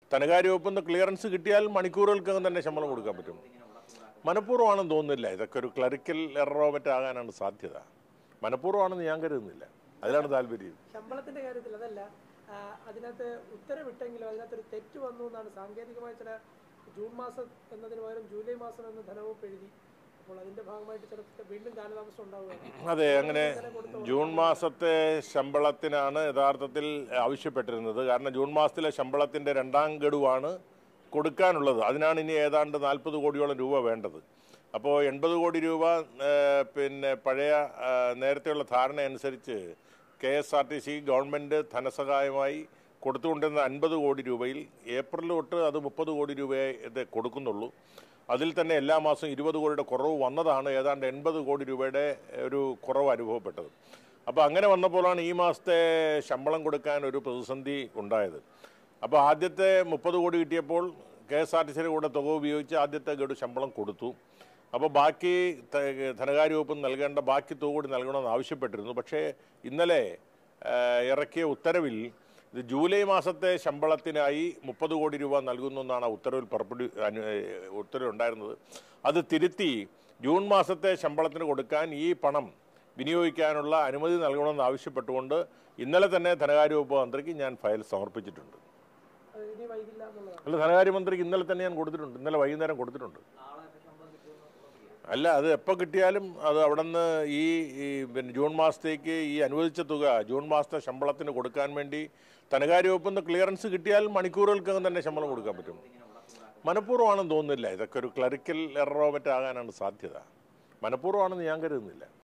ധനകാര്യ വകുപ്പിൽ നിന്ന് ക്ലിയറൻസ് കിട്ടിയാൽ മണിക്കൂറുകൾക്കകം തന്നെ ശമ്പളം കൊടുക്കാൻ പറ്റും മനഃപൂർവ്വമാണെന്ന് തോന്നുന്നില്ല ഇതൊക്കെ ഒരു ക്ലറിക്കൽ എററോ മറ്റാകാനാണ് സാധ്യത മനഃപൂർവ്വമാണെന്ന് ഞാൻ കരുതുന്നില്ല അതിലാണ് താല്പര്യം ശമ്പളത്തിന്റെ കാര്യത്തിൽ അതല്ല ആ, അതിനകത്ത് ഉത്തരവിട്ടെങ്കിലും അതിനകത്തൊരു തെറ്റ് വന്നു എന്നാണ് സാങ്കേതികമായ ചില ജൂൺ മാസം എന്നതിന് പകരം ജൂലൈ മാസം എന്ന് ധനവകുപ്പ് എഴുതി അപ്പോൾ അതിന്റെ ഭാഗമായിട്ട് ചില വീണ്ടും കാലതാമസം ഉണ്ടാവുകയാണ് അതെ അങ്ങനെ ജൂൺ മാസത്തെ ശമ്പളത്തിനാണ് യഥാർത്ഥത്തിൽ ആവശ്യപ്പെട്ടിരുന്നത് കാരണം ജൂൺ മാസത്തിലെ ശമ്പളത്തിൻ്റെ രണ്ടാം ഗഡുവാണ് കൊടുക്കാനുള്ളത് അതിനാണ് ഇനി ഏതാണ്ട് നാൽപ്പത് കോടിയോളം രൂപ വേണ്ടത് അപ്പോൾ എൺപത് കോടി രൂപ ഏഹ്, പിന്നെ പഴയ ആ, നേരത്തെയുള്ള ധാരണ അനുസരിച്ച് K S R T C government ധനസഹായമായി കൊടുത്തുകൊണ്ടിരുന്ന അൻപത് കോടി രൂപയിൽ ഏപ്രിൽ തൊട്ട് അത് മുപ്പത് കോടി രൂപയെ ഇത് കൊടുക്കുന്നുള്ളൂ അതിൽ തന്നെ എല്ലാ മാസവും ഇരുപത് കോടിയുടെ കുറവ് വന്നതാണ് ഏതാണ്ട് എൺപത് കോടി രൂപയുടെ ഒരു കുറവ് അനുഭവപ്പെട്ടത് അപ്പോൾ അങ്ങനെ വന്നപ്പോഴാണ് ഈ മാസത്തെ ശമ്പളം കൊടുക്കാൻ ഒരു പ്രതിസന്ധി ഉണ്ടായത് അപ്പോൾ ആദ്യത്തെ മുപ്പത് കോടി കിട്ടിയപ്പോൾ കെ എസ് ആർ ടി സിയുടെ കൂടെ തുക ഉപയോഗിച്ച് ആദ്യത്തെ ഗഡു ശമ്പളം കൊടുത്തു അപ്പോൾ ബാക്കി ത- ധനകാര്യ വകുപ്പ് നൽകേണ്ട ബാക്കി തുക കൂടി നൽകണമെന്ന് ആവശ്യപ്പെട്ടിരുന്നു പക്ഷേ ഇന്നലെ ആ, ഇറക്കിയ ഉത്തരവിൽ ഇത് ജൂലൈ മാസത്തെ ശമ്പളത്തിനായി മുപ്പത് കോടി രൂപ നൽകുന്നു എന്നാണ് ആ ഉത്തരവിൽ പുറപ്പെടു അനു ഉത്തരവുണ്ടായിരുന്നത് അത് തിരുത്തി ജൂൺ മാസത്തെ ശമ്പളത്തിന് കൊടുക്കാൻ ഈ പണം വിനിയോഗിക്കാനുള്ള അനുമതി നൽകണമെന്ന് ആവശ്യപ്പെട്ടുകൊണ്ട് ഇന്നലെ തന്നെ ധനകാര്യ വകുപ്പ് മന്ത്രിക്ക് ഞാൻ ഫയൽ സമർപ്പിച്ചിട്ടുണ്ട് അത് ഇനി വൈകില്ല എന്നുള്ളതാണ് അല്ല ധനകാര്യമന്ത്രിക്ക് ഇന്നലെ തന്നെ ഞാൻ കൊടുത്തിട്ടുണ്ട് ഇന്നലെ വൈകുന്നേരം കൊടുത്തിട്ടുണ്ട് അല്ല അത് എപ്പോൾ കിട്ടിയാലും അത് അവിടെ നിന്ന് ഈ ഈ പിന്നെ ജൂൺ മാസത്തേക്ക് ഈ അനുവദിച്ച തുക ജൂൺ മാസത്തെ ശമ്പളത്തിന് കൊടുക്കാൻ വേണ്ടി ധനകാര്യ വകുപ്പിൽ നിന്ന് ക്ലിയറൻസ് കിട്ടിയാൽ മണിക്കൂറുകൾക്കകം തന്നെ ശമ്പളം കൊടുക്കാൻ പറ്റും മനഃപൂർവ്വമാണെന്ന് തോന്നുന്നില്ല ഇതൊക്കെ ഒരു ക്ലറിക്കൽ എററോ മറ്റാകാനാണ് സാധ്യത മനഃപൂർവ്വമാണെന്ന് ഞാൻ കരുതുന്നില്ല